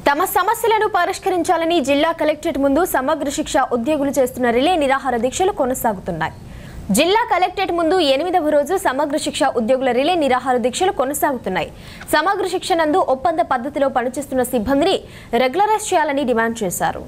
తమ సమస్యలను పరిష్కరించాలని జిల్లా కలెక్టరేట్ ముందు సమగ్ర శిక్ష ఉద్యోగులు చేస్తున్న రిలే నిరాహార దీక్షలు కొనసాగుతున్నాయి జిల్లా కలెక్టరేట్ ముందు ఎనిమిదవ రోజు సమగ్ర శిక్ష ఉద్యోగుల రిలే నిరాహార దీక్షలు కొనసాగుతున్నాయి సమగ్ర శిక్ష నందు ఒప్పంద పద్ధతిలో పనిచేస్తున్న సిబ్బందిని రెగ్యులరైజ్ చేయాలని డిమాండ్ చేశారు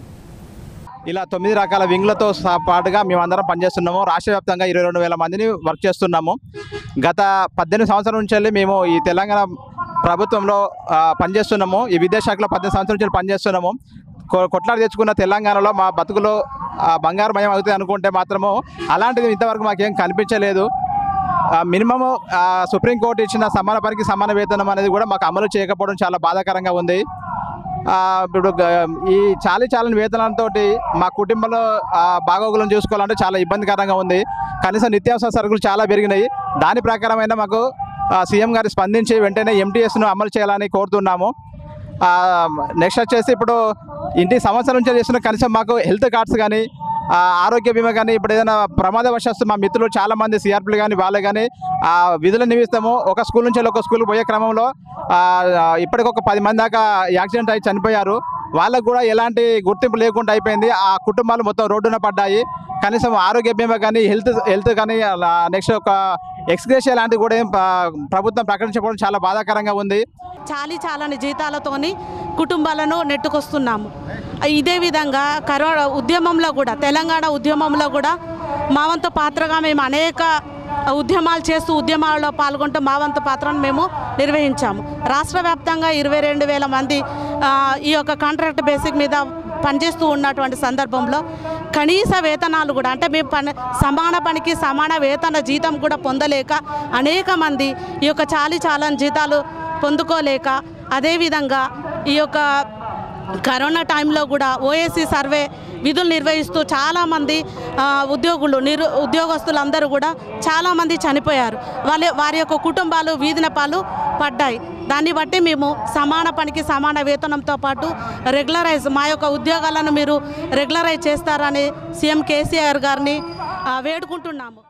ఇలా తొమ్మిది రకాల వింగ్లతో సహా పాటుగా మేమందరం పనిచేస్తున్నాము రాష్ట్ర వ్యాప్తంగా ఇరవై రెండు వేల మందిని వర్క్ చేస్తున్నాము గత పద్దెనిమిది సంవత్సరాల నుంచి వెళ్ళి మేము ఈ తెలంగాణ ప్రభుత్వంలో ఆ, పనిచేస్తున్నాము ఈ విద్యాశాఖలో పద్దెనిమిది సంవత్సరాల నుంచి పనిచేస్తున్నాము కొ- కొట్లాడి తెచ్చుకున్న తెలంగాణలో మా బతుకులో ఆ, బంగారుమయం అవుతుంది అనుకుంటే మాత్రము అలాంటిది ఇంతవరకు మాకేం కనిపించలేదు ఆ, మినిమము ఆ, సుప్రీంకోర్టు ఇచ్చిన సమాన పనికి సమాన వేతనం అనేది కూడా మాకు అమలు చేయకపోవడం చాలా బాధాకరంగా ఉంది ఆ, ఇప్పుడు గ- ఈ చాలీ చాలని వేతనాలతో మా కుటుంబంలో ఆ, బాగోగులను చూసుకోవాలంటే చాలా ఇబ్బందికరంగా ఉంది కనీసం నిత్యావసర సరుకులు చాలా పెరిగినాయి దాని ప్రకారమైన మాకు ఆ, సీఎం గారు స్పందించి వెంటనే ఎంటీఎస్ను అమలు చేయాలని కోరుతున్నాము నెక్స్ట్ వచ్చేసి ఇప్పుడు ఇంటి సంవత్సరం నుంచి చేస్తున్న కనీసం మాకు హెల్త్ కార్డ్స్ కానీ ఆ, ఆరోగ్య బీమా కానీ ఇప్పుడు ఏదైనా ప్రమాదవశాత్తు మా మిత్రులు చాలా మంది సిఆర్పీలు కానీ వాళ్ళే కానీ ఆ విధుల నిమిత్తము ఒక స్కూల్ నుంచి ఒక స్కూల్కి పోయే క్రమంలో ఆ, ఆ, ఇప్పటికి ఒక పది మంది దాకా యాక్సిడెంట్ అయి చనిపోయారు వాళ్ళకు కూడా ఎలాంటి గుర్తింపు లేకుండా అయిపోయింది ఆ కుటుంబాలు మొత్తం రోడ్డున పడ్డాయి కనీసం ఆరోగ్య బీమా కానీ హెల్త్ హెల్త్ కానీ నెక్స్ట్ ఒక ఎక్స్గ్రేషియా లాంటివి కూడా ఏం ఆ, ప్రభుత్వం ప్రకటించకపోవడం చాలా బాధాకరంగా ఉంది చాలీ చాలని జీతాలతోని కుటుంబాలను నెట్టుకొస్తున్నాము ఇదే విధంగా కరోనా ఉద్యమంలో కూడా తెలంగాణ ఉద్యమంలో కూడా మా వంతు పాత్రగా మేము అనేక ఉద్యమాలు చేస్తూ ఉద్యమాల్లో పాల్గొంటూ మా వంతు పాత్రను మేము నిర్వహించాము రాష్ట్ర వ్యాప్తంగా ఇరవై రెండు వేల మంది ఆ, ఈ యొక్క కాంట్రాక్ట్ బేసిక్ మీద పనిచేస్తూ ఉన్నటువంటి సందర్భంలో కనీస వేతనాలు కూడా అంటే మేము పని సమాన పనికి సమాన వేతన జీతం కూడా పొందలేక అనేక మంది ఈ యొక్క చాలి చాలని జీతాలు పొందుకోలేక అదేవిధంగా ఈ యొక్క కరోనా టైంలో కూడా ఓఎస్సీ సర్వే విధులు నిర్వహిస్తూ చాలామంది ఆ, ఉద్యోగులు నిరు ఉద్యోగస్తులందరూ కూడా చాలామంది చనిపోయారు వాళ్ళ వారి యొక్క కుటుంబాలు వీధిన పాలు పడ్డాయి దాన్ని బట్టి మేము సమాన పనికి సమాన వేతనంతో పాటు రెగ్యులరైజ్ మా యొక్క ఉద్యోగాలను మీరు రెగ్యులరైజ్ చేస్తారని సీఎం కేసీఆర్ గారిని ఆ, వేడుకుంటున్నాము